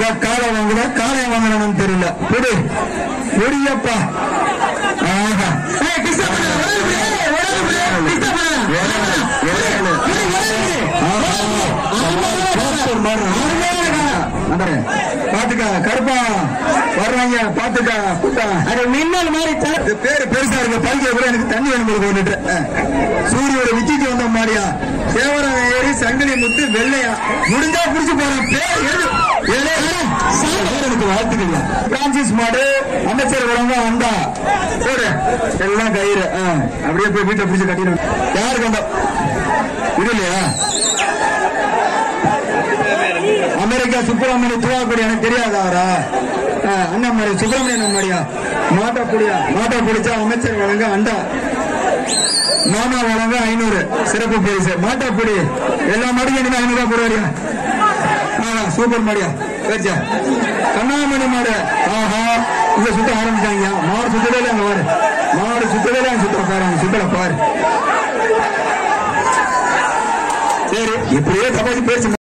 வாங்குதா காலை வாங்குதா காளையை வாங்குறானு தெரியல விடு விடியப்பா ஆஹா ஏய், கிருஷ்ணப்பா, உடனே விடு, ஏய், உடனே விடு, கிருஷ்ணப்பா. ஆஹா, சூப்பர் மாடு. அருமையான காளை. அந்தாரு, பாத்துக்க கருப்பா வர்றாங்க பாத்துக்க கூட்டா அது மின்னல் மாதிரி த- இது பேரு பெருசா இருக்கு பல்கிய கூட எனக்கு தண்ணி வேணும் போல கொண்டுட்டு சூரியோட விச்சிட்டு வந்த மாதிரியா தேவராக ஏறி சங்கிலி முத்து வெள்ளையா முடிஞ்சா புடிச்சு போறேன் பேர் எழுது எழுது. எனக்கு வாழ்த்துக்கல பிரான்சிஸ் மாடு அமைச்சர் வரவங்க வந்தா போடு எல்லாம் கயிறு ஆ, அப்படியே போய் வீட்டை பிடிச்சு கட்டிடுவேன் யாரு கண்டா இது இல்லையா அமெரிக்கா சுப்பிரமணிய துவாக்குடி எனக்கு தெரியாதா அவரா ஆ, அண்ணன் மாதிரி சுப்பிரமணியன் மாதிரியா மாட்டா புடியா மாட்டா பிடிச்சா அமைச்சர் வழங்க அண்டா மாமா வழங்க ஐநூறு சிறப்பு பரிசு மாட்டா புடி எல்லா மாடியும் என்ன ஐநூறு ரூபாய் போடுவாரியா ஆ, சூப்பர் மாடியா பேச்சா கண்ணாமணி மாடு ஆஹா இங்க சுத்த ஆரம்பிச்சாங்க மாடு சுத்தவே இல்லை அங்க மாடு மாடு சுத்தவே இல்லை அங்க சுத்த பாரு சுத்தல பாரு சரி இப்படியே தப்பாச்சு பேச்சு